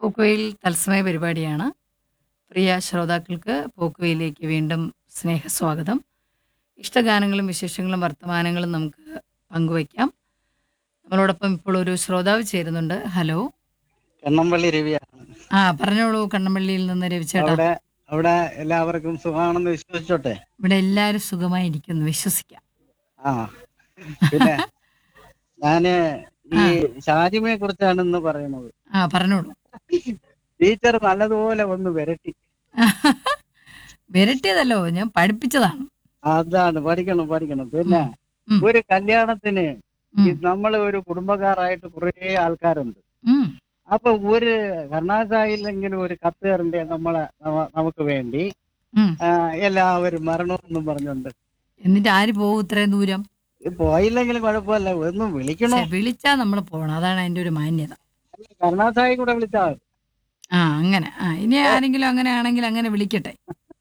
പോക്കുവെയിൽ തത്സമയ പരിപാടിയാണ് പ്രിയ ശ്രോതാക്കൾക്ക് പോക്കുവെയിലേക്ക് വീണ്ടും സ്നേഹസ്വാഗതം ഇഷ്ടഗാനങ്ങളും വിശേഷങ്ങളും വർത്തമാനങ്ങളും നമുക്ക് പങ്കുവയ്ക്കാം നമ്മളോടൊപ്പം ഇപ്പോൾ ഒരു ശ്രോതാവ് ചേരുന്നുണ്ട് ഹലോ കണ്ണമ്പള്ളി രവിയാണ് ആ പറഞ്ഞോളൂ കണ്ണമ്പള്ളിയിൽ നിന്ന് രവിചേട്ടാ അവിടെ അവിടെ എല്ലാവർക്കും സുഖമാണെന്ന് വിശ്വസിച്ചോട്ടെ ഇവിടെ എല്ലാവരും സുഖമായിരിക്കുന്നു വിശ്വസിക്കാം ആ പിന്നെ ഞാന് ഈ ഷാജിമയെ കുറിച്ചാണ് ഇന്ന് പറയുന്നത് ആ പറഞ്ഞോളൂ ടീച്ചർ നല്ലതുപോലെ ഒന്ന് വിരട്ടി വിരട്ടിയതല്ലോ ഞാൻ പഠിപ്പിച്ചതാണ് അതാണ് പഠിക്കണം പഠിക്കണം പിന്നെ ഉം. ഒരു കല്യാണത്തിന് ഉം. ഈ നമ്മള് ഒരു കുടുംബക്കാരായിട്ട് കുറേ ആൾക്കാരുണ്ട് ഉം. അപ്പൊ ഒരു കർണാടകയിലെങ്കിലും ഒരു കത്ത് തരണ്ടേ നമ്മളെ നമ- നമുക്ക് വേണ്ടി ഉം. ആ, എല്ലാവരും മരണമെന്നും പറഞ്ഞുണ്ട് എന്നിട്ട് ആര് പോകും ഇത്രയും ദൂരം പോയില്ലെങ്കിലും കുഴപ്പമില്ല ഒന്ന് വിളിക്കണോ പക്ഷെ വിളിച്ചാ നമ്മൾ പോകണം അതാണ് അതിന്റെ ഒരു മാന്യത കർണാടകയിൽ കൂടെ വിളിച്ചാൽ മതി. ആ അങ്ങനെ ആ ഇനി ആരെങ്കിലും അങ്ങനെ ആണെങ്കിൽ അങ്ങനെ വിളിക്കട്ടെ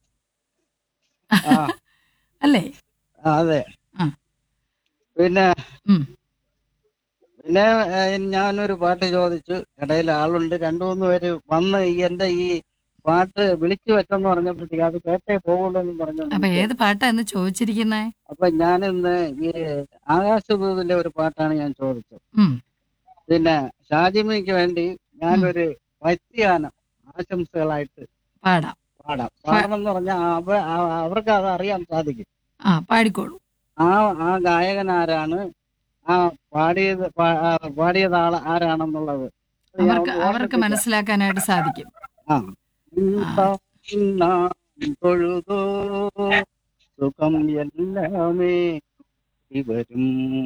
ആ അല്ലേ ആ, അതെ ആ. പിന്നെ ഉം. പിന്നെ ഏഹ്, ഞാനൊരു പാട്ട് ചോദിച്ചു ഇടയിൽ ആളുണ്ട് രണ്ടു മൂന്ന് പേര് വന്ന് ഈ എന്റെ ഈ പാട്ട് വിളിച്ചു വെച്ചെന്ന് പറഞ്ഞപ്പോഴത്തേക്ക് അത് കേട്ടേ പോകുള്ളൂ എന്ന് പറഞ്ഞു അപ്പൊ ഏത് പാട്ടാ എന്ന് ചോദിച്ചിരിക്കുന്നേ അപ്പൊ ഞാനിന്ന് ഈ ആകാശദൂതിന്റെ ഒരു പാട്ടാണ് ഞാൻ ചോദിച്ചത് ഉം പിന്നെ ഷാജിമയ്ക്ക് വേണ്ടി ഞാനൊരു വ്യക്തിഗാനം ആശംസകളായിട്ട് പാടാം പാടാം പാടണം എന്ന് പറഞ്ഞാൽ അവ- ആ- അവർക്ക് അത് അറിയാൻ സാധിക്കും ആ പാടിക്കോളൂ ആ ആ ഗായകൻ ആരാണ് ആ പാടിയത് പാ- ആ പാടിയത് ആള് ആരാണെന്നുള്ളത് ഞാൻ അവർക്ക് ഒന്ന് അവർക്ക് ഓർമ്മിപ്പിക്കാം. മനസ്സിലാക്കാനായിട്ട് സാധിക്കും ആ ഇന്നാം തൊഴുതോ സുഖം എല്ലാമേ ഇവരും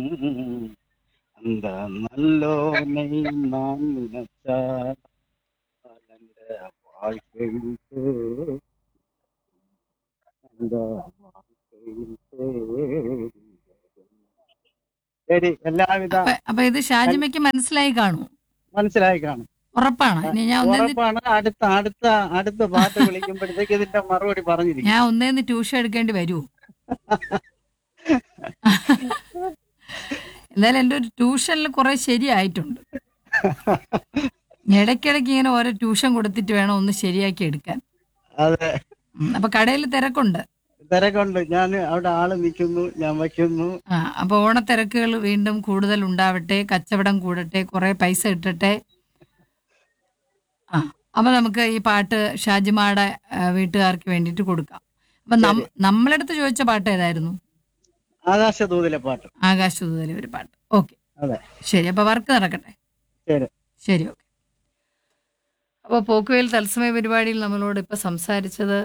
அந்த நல்லோனை நான் நினைச்சால் அந்த வாழ்க்கையில் தே- அந்த வாழ்க்கைയിൽ തേ- ശരി എല്ലാവിധ അപ്പൊ അപ്പൊ ഇത് ഷാജിമയ്ക്ക് മനസ്സിലായി കാണൂ മനസ്സിലായി കാണും ഉറപ്പാണ് ഇനി ഞാൻ ഒന്നേന്ന് ഉറപ്പാണ് അടുത്ത അടുത്ത അടുത്ത പാട്ട് വിളിക്കുമ്പോഴത്തേക്ക് ഇതിന്റെ മറുപടി പറഞ്ഞിരിക്കും ഞാൻ ഒന്നേന്ന് ട്യൂഷൻ എടുക്കേണ്ടി വരുമോ എന്തായാലും എൻ്റെ ഒരു ട്യൂഷനിൽ കുറെ ശരിയായിട്ടുണ്ട് ഇടയ്ക്കിടയ്ക്ക് ഇങ്ങനെ ഓരോ ട്യൂഷൻ കൊടുത്തിട്ട് വേണം ഒന്ന് ശരിയാക്കി എടുക്കാൻ അതെ ഉം, അപ്പൊ കടയിൽ തിരക്കുണ്ട് തിരക്കുണ്ട് ഞാൻ അവിടെ ആള് നിൽക്കുന്നു ഞാൻ വയ്ക്കുന്നു ആ അപ്പൊ ഓണത്തിരക്കുകൾ വീണ്ടും കൂടുതൽ ഉണ്ടാവട്ടെ കച്ചവടം കൂടട്ടെ കുറെ പൈസ ഇട്ടട്ടെ ആ അപ്പൊ നമുക്ക് ഈ പാട്ട് ഷാജിമാടെ ആ, വീട്ടുകാർക്ക് വേണ്ടിയിട്ട് കൊടുക്കാം അപ്പൊ നം- നമ്മളടുത്ത് ചോദിച്ച പാട്ട് ഏതായിരുന്നു ആകാശദൂതിലെ പാട്ട് ആകാശദൂതലെ ഒരു പാട്ട് ഓക്കെ അതെ ശരി അപ്പൊ വർക്ക് നടക്കട്ടെ ശരി ശരി ഓക്കെ അപ്പോൾ പോക്കുവെയിൽ തത്സമയ പരിപാടിയിൽ നമ്മളോട് ഇപ്പൊ സംസാരിച്ചത്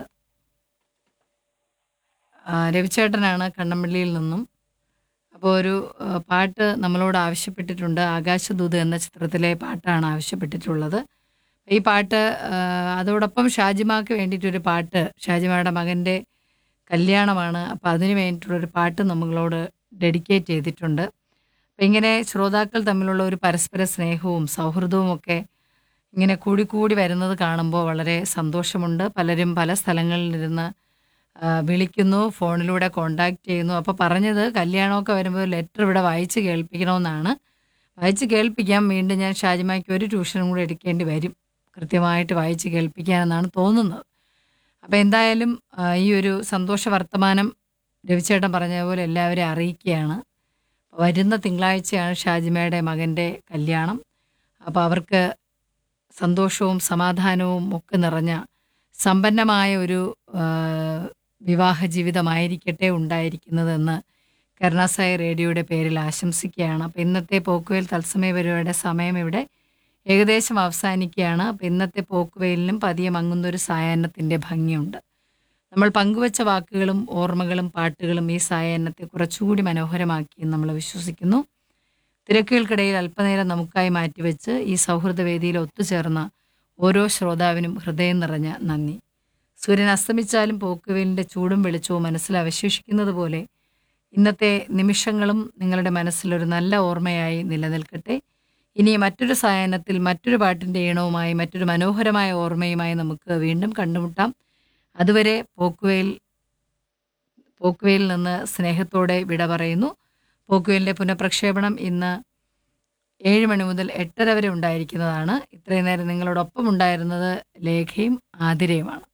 ആ, രവിചേട്ടനാണ് കണ്ണമ്പള്ളിയിൽ നിന്നും അപ്പോൾ ഒരു ആ, പാട്ട് നമ്മളോട് ആവശ്യപ്പെട്ടിട്ടുണ്ട് ആകാശദൂത് എന്ന ചിത്രത്തിലെ പാട്ടാണ് ആവശ്യപ്പെട്ടിട്ടുള്ളത് ഈ പാട്ട് ആ, അതോടൊപ്പം ഷാജിമാക്ക് വേണ്ടിയിട്ടൊരു പാട്ട് ഷാജിമയുടെ മകൻ്റെ കല്യാണമാണ് അപ്പോൾ അതിന് വേണ്ടിയിട്ടുള്ളൊരു പാട്ട് നമ്മളോട് ഡെഡിക്കേറ്റ് ചെയ്തിട്ടുണ്ട് അപ്പം ഇങ്ങനെ ശ്രോതാക്കൾ തമ്മിലുള്ള ഒരു പരസ്പര സ്നേഹവും സൗഹൃദവും ഒക്കെ ഇങ്ങനെ കൂടിക്കൂടി വരുന്നത് കാണുമ്പോൾ വളരെ സന്തോഷമുണ്ട് പലരും പല സ്ഥലങ്ങളിലിരുന്ന് ആ, വിളിക്കുന്നു ഫോണിലൂടെ കോണ്ടാക്ട് ചെയ്യുന്നു അപ്പോൾ പറഞ്ഞത് കല്യാണമൊക്കെ വരുമ്പോൾ ലെറ്റർ ഇവിടെ വായിച്ച് കേൾപ്പിക്കണമെന്നാണ് വായിച്ച് കേൾപ്പിക്കാം വീണ്ടും ഞാൻ ഷാജിമായ്ക്ക് ഒരു ട്യൂഷനും കൂടെ എടുക്കേണ്ടി വരും കൃത്യമായിട്ട് വായിച്ച് കേൾപ്പിക്കാനെന്നാണ് തോന്നുന്നത് അപ്പോൾ എന്തായാലും ആ, ഈ ഒരു സന്തോഷ വർത്തമാനം രവിചേട്ടൻ പറഞ്ഞ പോലെ എല്ലാവരെയും അറിയിക്കുകയാണ് വരുന്ന തിങ്കളാഴ്ചയാണ് ഷാജിമയുടെ മകൻ്റെ കല്യാണം അപ്പോൾ അവർക്ക് സന്തോഷവും സമാധാനവും ഒക്കെ നിറഞ്ഞ സമ്പന്നമായ ഒരു ആ, വിവാഹ ജീവിതമായിരിക്കട്ടെ ഉണ്ടായിരിക്കുന്നതെന്ന് കരുണാസായി റേഡിയോയുടെ പേരിൽ ആശംസിക്കുകയാണ് അപ്പോൾ ഇന്നത്തെ പോക്കുവെയിൽ തത്സമയ പരിപാടിയുടെ സമയം ഇവിടെ ഏകദേശം അവസാനിക്കുകയാണ് അപ്പോൾ ഇന്നത്തെ പോക്കുവെയിലിനും പതിയെ മങ്ങുന്നൊരു സായാഹ്നത്തിൻ്റെ ഭംഗിയുണ്ട് നമ്മൾ പങ്കുവച്ച വാക്കുകളും ഓർമ്മകളും പാട്ടുകളും ഈ സായാഹ്നത്തെ കുറച്ചുകൂടി മനോഹരമാക്കി നമ്മൾ വിശ്വസിക്കുന്നു തിരക്കുകൾക്കിടയിൽ അല്പനേരം നമുക്കായി മാറ്റിവെച്ച് ഈ സൗഹൃദവേദിയിൽ ഒത്തുചേർന്ന ഓരോ ശ്രോതാവിനും ഹൃദയം നിറഞ്ഞ നന്ദി സൂര്യൻ അസ്തമിച്ചാലും പോക്കുവെയിലിൻ്റെ ചൂടും വെളിച്ചവും മനസ്സിൽ അവശേഷിക്കുന്നത് പോലെ ഇന്നത്തെ നിമിഷങ്ങളും നിങ്ങളുടെ മനസ്സിലൊരു നല്ല ഓർമ്മയായി നിലനിൽക്കട്ടെ ഇനി മറ്റൊരു സായാഹ്നത്തിൽ മറ്റൊരു പാട്ടിൻ്റെ ഈണവുമായി മറ്റൊരു മനോഹരമായ ഓർമ്മയുമായി നമുക്ക് വീണ്ടും കണ്ടുമുട്ടാം അതുവരെ പോക്കുവെയിൽ പോക്കുവെയിൽ നിന്ന് സ്നേഹത്തോടെ വിട പറയുന്നു പോക്കുവെയിലിൻ്റെ പുനഃപ്രക്ഷേപണം ഇന്ന് ഏഴ് മണി മുതൽ എട്ടര വരെ ഉണ്ടായിരിക്കുന്നതാണ് ഇത്രയും നേരം നിങ്ങളോടൊപ്പം ഉണ്ടായിരുന്നത് ലേഖയും ആതിരയുമാണ്